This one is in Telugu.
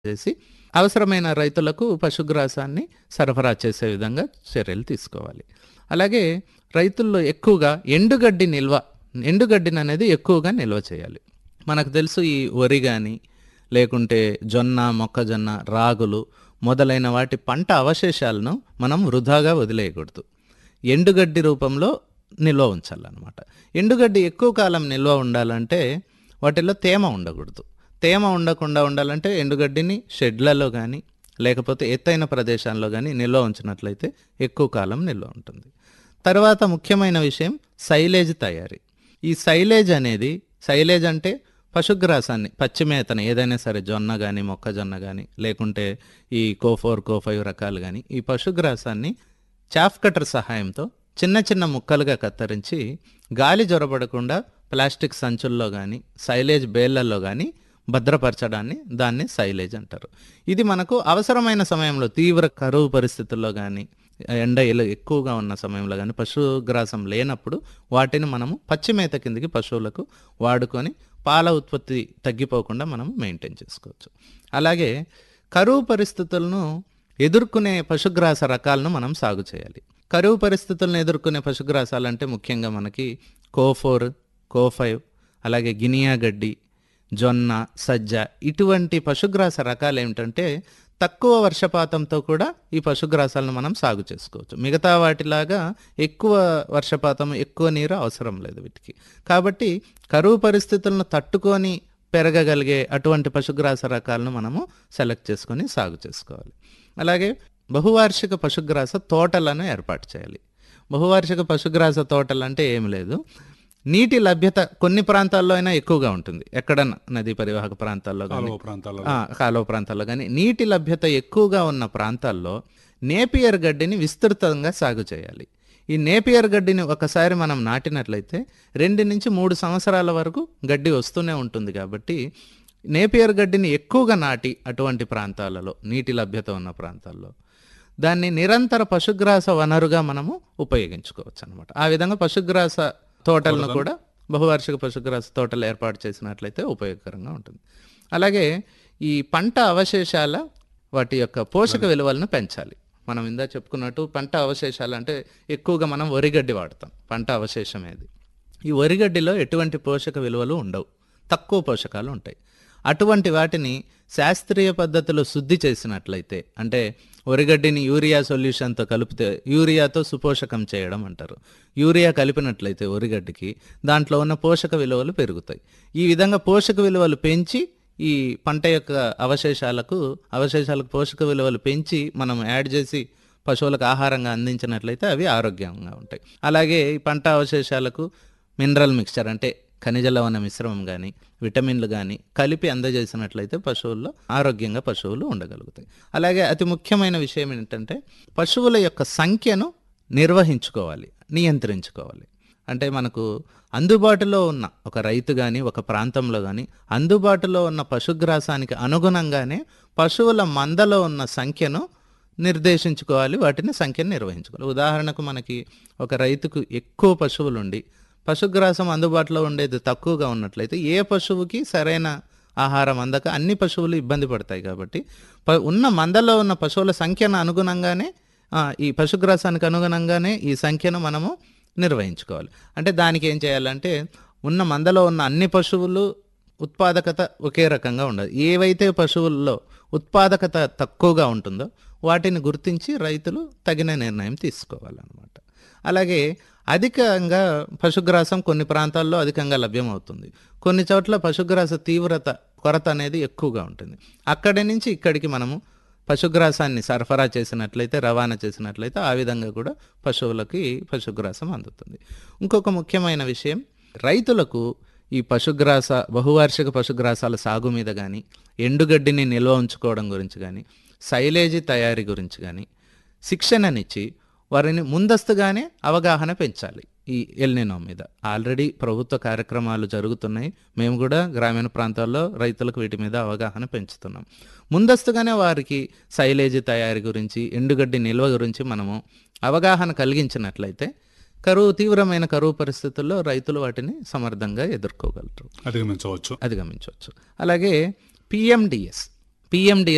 చేసి అవసరమైన రైతులకు పశుగ్రాసాన్ని సరఫరా చేసే విధంగా చర్యలు తీసుకోవాలి అలాగే రైతుల్లో ఎక్కువగా ఎండుగడ్డి నిల్వ ఎండుగడ్డిని అనేది ఎక్కువగా నిల్వ చేయాలి మనకు తెలుసు ఈ వరి కానీ లేకుంటే జొన్న మొక్కజొన్న రాగులు మొదలైన వాటి పంట అవశేషాలను మనం వృధాగా వదిలేయకూడదు ఎండుగడ్డి రూపంలో నిల్వ ఉంచాలన్నమాట ఎండుగడ్డి ఎక్కువ కాలం నిల్వ ఉండాలంటే వాటిలో తేమ ఉండకూడదు తేమ ఉండకుండా ఉండాలంటే ఎండుగడ్డిని షెడ్లలో కానీ లేకపోతే ఎత్తైన ప్రదేశాల్లో కానీ నిల్వ ఉంచినట్లయితే ఎక్కువ కాలం నిల్వ ఉంటుంది తర్వాత ముఖ్యమైన విషయం సైలేజ్ తయారీ ఈ సైలేజ్ అనేది సైలేజ్ అంటే పశుగ్రాసాన్ని పచ్చిమేతను ఏదైనా సరే జొన్న కానీ మొక్కజొన్న కానీ లేకుంటే ఈ కో ఫోర్ కో ఫైవ్ రకాలు కానీ ఈ పశుగ్రాసాన్ని చాఫ్ కటర్ సహాయంతో చిన్న చిన్న ముక్కలుగా కత్తిరించి గాలి జొరబడకుండా ప్లాస్టిక్ సంచుల్లో కానీ సైలేజ్ బేళ్లలో కానీ భద్రపరచడాన్ని దాన్ని సైలేజ్ అంటారు ఇది మనకు అవసరమైన సమయంలో తీవ్ర కరువు పరిస్థితుల్లో కానీ ఎండ ఎలు ఎక్కువగా ఉన్న సమయంలో కానీ పశుగ్రాసం లేనప్పుడు వాటిని మనము పచ్చి మేత కిందకి పశువులకు వాడుకొని పాల ఉత్పత్తి తగ్గిపోకుండా మనం మెయింటైన్ చేసుకోవచ్చు అలాగే కరువు పరిస్థితులను ఎదుర్కొనే పశుగ్రాస రకాలను మనం సాగు చేయాలి కరువు పరిస్థితులను ఎదుర్కొనే పశుగ్రాసాలంటే ముఖ్యంగా మనకి కో ఫోర్ కో ఫైవ్ అలాగే గినియా గడ్డి జొన్న సజ్జ ఇటువంటి పశుగ్రాస రకాలు ఏమిటంటే తక్కువ వర్షపాతంతో కూడా ఈ పశుగ్రాసాలను మనం సాగు చేసుకోవచ్చు మిగతా వాటిలాగా ఎక్కువ వర్షపాతం ఎక్కువ నీరు అవసరం లేదు వీటికి కాబట్టి కరువు పరిస్థితులను తట్టుకొని పెరగగలిగే అటువంటి పశుగ్రాస రకాలను మనము సెలెక్ట్ చేసుకొని సాగు చేసుకోవాలి అలాగే బహువార్షిక పశుగ్రాస తోటలను ఏర్పాటు చేయాలి బహువార్షిక పశుగ్రాస తోటలు అంటే ఏం లేదు నీటి లభ్యత కొన్ని ప్రాంతాల్లో అయినా ఎక్కువగా ఉంటుంది ఎక్కడ నదీ పరివాహక ప్రాంతాల్లో కానీ కాలువ ప్రాంతాలలో ఆ, కాలువ ప్రాంతాల్లో కానీ నీటి లభ్యత ఎక్కువగా ఉన్న ప్రాంతాల్లో నేపియర్ గడ్డిని విస్తృతంగా సాగు చేయాలి ఈ నేపియర్ గడ్డిని ఒకసారి మనం నాటినట్లయితే రెండు నుంచి మూడు సంవత్సరాల వరకు గడ్డి వస్తూనే ఉంటుంది కాబట్టి నేపియర్ గడ్డిని ఎక్కువగా నాటి అటువంటి ప్రాంతాలలో నీటి లభ్యత ఉన్న ప్రాంతాల్లో దాన్ని నిరంతర పశుగ్రాస వనరుగా మనము ఉపయోగించుకోవచ్చు అనమాట ఆ విధంగా పశుగ్రాస తోటలను కూడా బహువార్షిక పశుగ్రాస తోటలు ఏర్పాటు చేసినట్లయితే ఉపయోగకరంగా ఉంటుంది అలాగే ఈ పంట అవశేషాల వాటి యొక్క పోషక విలువలను పెంచాలి మనం ఇందా చెప్పుకున్నట్టు పంట అవశేషాలు అంటే ఎక్కువగా మనం వరిగడ్డి వాడతాం పంట అవశేషం ఏది ఈ వరిగడ్డిలో ఎటువంటి పోషక విలువలు ఉండవు తక్కువ పోషకాలు ఉంటాయి అటువంటి వాటిని శాస్త్రీయ పద్ధతిలో శుద్ధి చేసినట్లయితే అంటే వరిగడ్డిని యూరియా సొల్యూషన్తో కలిపితే యూరియాతో సుపోషకం చేయడం అంటారు యూరియా కలిపినట్లయితే వరిగడ్డికి దాంట్లో ఉన్న పోషక విలువలు పెరుగుతాయి ఈ విధంగా పోషక విలువలు పెంచి ఈ పంట యొక్క అవశేషాలకు అవశేషాలకు పోషక విలువలు పెంచి మనం యాడ్ చేసి పశువులకు ఆహారంగా అందించినట్లయితే అవి ఆరోగ్యంగా ఉంటాయి అలాగే ఈ పంట అవశేషాలకు మినరల్ మిక్స్చర్ అంటే ఖనిజ లవణ మిశ్రమం కానీ విటమిన్లు కానీ కలిపి అందజేసినట్లయితే పశువుల్లో ఆరోగ్యంగా పశువులు ఉండగలుగుతాయి అలాగే అతి ముఖ్యమైన విషయం ఏంటంటే పశువుల యొక్క సంఖ్యను నిర్వహించుకోవాలి నియంత్రించుకోవాలి అంటే మనకు అందుబాటులో ఉన్న ఒక రైతు కానీ ఒక ప్రాంతంలో కానీ అందుబాటులో ఉన్న పశుగ్రాసానికి అనుగుణంగానే పశువుల మందలో ఉన్న సంఖ్యను నిర్దేశించుకోవాలి వాటిని సంఖ్యను నిర్వహించుకోవాలి ఉదాహరణకు మనకి ఒక రైతుకు ఎక్కువ పశువులు ఉండి పశుగ్రాసం అందుబాటులో ఉండేది తక్కువగా ఉన్నట్లయితే ఏ పశువుకి సరైన ఆహారం అందక అన్ని పశువులు ఇబ్బంది పడతాయి కాబట్టి ప- ఉన్న మందలో ఉన్న పశువుల సంఖ్యను అనుగుణంగానే ఆ, ఈ పశుగ్రాసానికి అనుగుణంగానే ఈ సంఖ్యను మనము నిర్వహించుకోవాలి అంటే దానికి ఏం చేయాలంటే ఉన్న మందలో ఉన్న అన్ని పశువులు ఉత్పాదకత ఒకే రకంగా ఉండదు ఏవైతే పశువుల్లో ఉత్పాదకత తక్కువగా ఉంటుందో వాటిని గుర్తించి రైతులు తగిన నిర్ణయం తీసుకోవాలన్నమాట అలాగే అధికంగా పశుగ్రాసం కొన్ని ప్రాంతాల్లో అధికంగా లభ్యమవుతుంది కొన్ని చోట్ల పశుగ్రాస తీవ్రత కొరత అనేది ఎక్కువగా ఉంటుంది అక్కడి నుంచి ఇక్కడికి మనము పశుగ్రాసాన్ని సరఫరా చేసినట్లయితే రవాణా చేసినట్లయితే ఆ విధంగా కూడా పశువులకి పశుగ్రాసం అందుతుంది ఇంకొక ముఖ్యమైన విషయం రైతులకు ఈ పశుగ్రాస బహువార్షిక పశుగ్రాసాల సాగు మీద కానీ ఎండుగడ్డిని నిల్వ ఉంచుకోవడం గురించి కానీ సైలేజీ తయారీ గురించి కానీ శిక్షణనిచ్చి వారిని ముందస్తుగానే అవగాహన పెంచాలి ఈ ఎల్నినో మీద ఆల్రెడీ ప్రభుత్వ కార్యక్రమాలు జరుగుతున్నాయి మేము కూడా గ్రామీణ ప్రాంతాల్లో రైతులకు వీటి మీద అవగాహన పెంచుతున్నాం ముందస్తుగానే వారికి సైలేజీ తయారీ గురించి ఎండుగడ్డి నిల్వ గురించి మనము అవగాహన కలిగించినట్లయితే కరువు తీవ్రమైన కరువు పరిస్థితుల్లో రైతులు వాటిని సమర్థంగా ఎదుర్కోగలరు అధిగమించవచ్చు అధిగమించవచ్చు అలాగే పిఎండిఎస్ పిఎండిఎస్